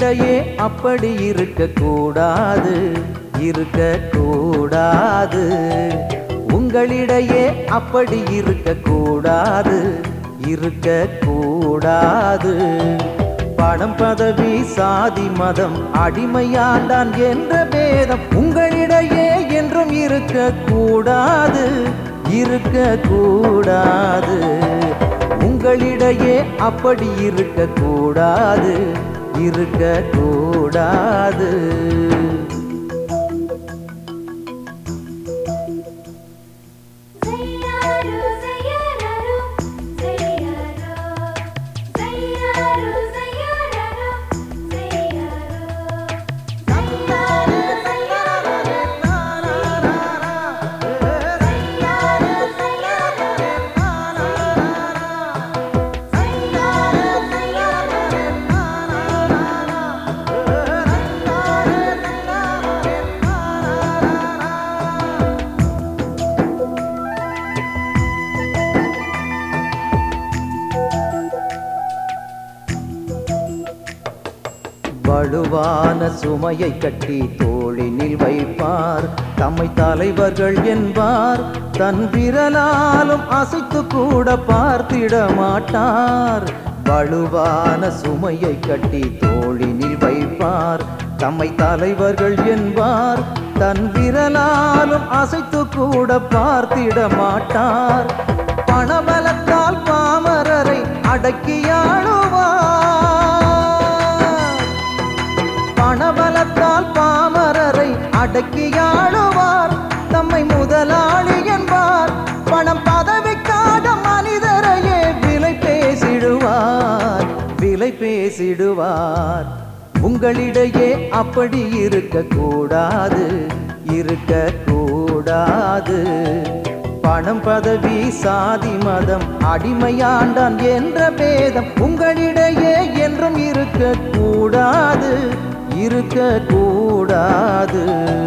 உங்களிடையே அப்படி இருக்க கூடாது இருக்க கூடாது உங்களிடையே அப்படி இருக்க கூடாது இருக்க கூடாது பணம் பதவி சாதி மதம் அடிமையாண்டான் என்ற பேதம் உங்களிடையே என்றும் இருக்க கூடாது இருக்க கூடாது உங்களிடையே அப்படி இருக்க கூடாது இருக்க கூடாது జయ్యారు జయ్యారు జయ్యారు జయ్యారు జయ్యారు జయ్యారు జయ్యారు జయ్యారు జయ్యారు வலுவான சுமையை கட்டி தோளினில் வைப்பார் தம்மை தலைவர்கள் என்பார் தன் விரலாலும் அசைத்து கூட பார்த்திட மாட்டார் வலுவான சுமையை கட்டி தோளினில் வைப்பார் தம்மை தலைவர்கள் என்பார் தன் விரலாலும் அசைத்து கூட பார்த்திட மாட்டார் பணபலத்தால் பாமரரை அடக்கியாளுவார் பணபலத்தால் பாமரரை அடக்கியாளுவார் தம்மை முதலாளி என்பார் பணம் பதவிக்காக மனிதரையே விலை பேசிடுவார் விலை பேசிடுவார் உங்களிடையே அப்படி இருக்க கூடாது இருக்க கூடாது பணம் பதவி சாதி மதம் அடிமையாண்டான் என்ற பேதம் உங்களிடையே என்றும் இருக்க கூடாது இருக்க கூடாது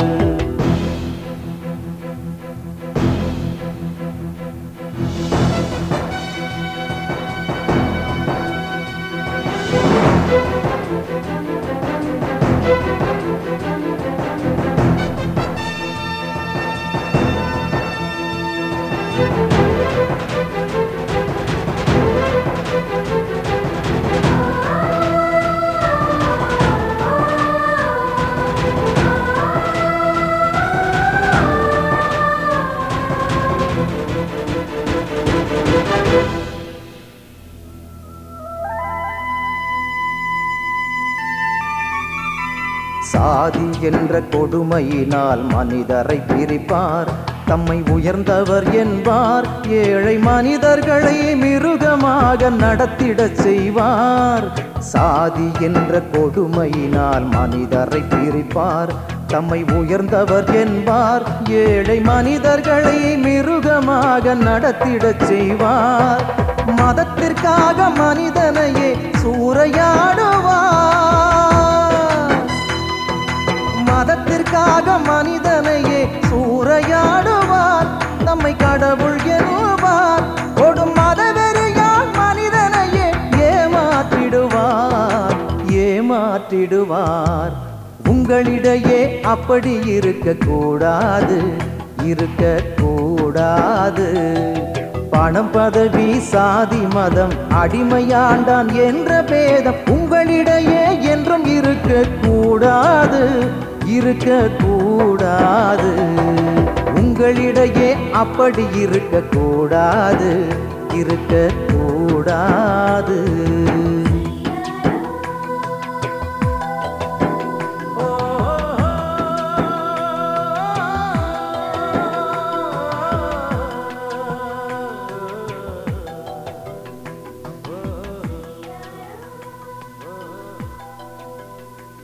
சாதி என்ற கொடுமையினால் மனிதரை பிரிப்பார் தம்மை உயர்ந்தவர் என்பார் ஏழை மனிதர்களை மிருகமாக நடத்திடச் செய்வார் சாதி என்ற கொடுமையினால் மனிதரை பிரிப்பார் தம்மை உயர்ந்தவர் என்பார் ஏழை மனிதர்களை மிருகமாக நடத்திடச் செய்வார் மதத்திற்காக மனிதனையே சூறையாடுவார் மதத்திற்காக மனிதனையே சூறையாடுவார் நம்மை கடவுள் என்பார் கொடும் மதவெறியால் மனிதனையே ஏமாற்றிடுவார் ஏமாற்றிடுவார் உங்களிடையே அப்படி இருக்க கூடாது இருக்க கூடாது பணம் பதவி சாதி மதம் அடிமையாண்டான் என்ற பேதம் உங்களிடையே என்றும் இருக்க கூடாது இருக்க கூடாது உங்களிடையே அப்படி இருக்க கூடாது இருக்க கூடாது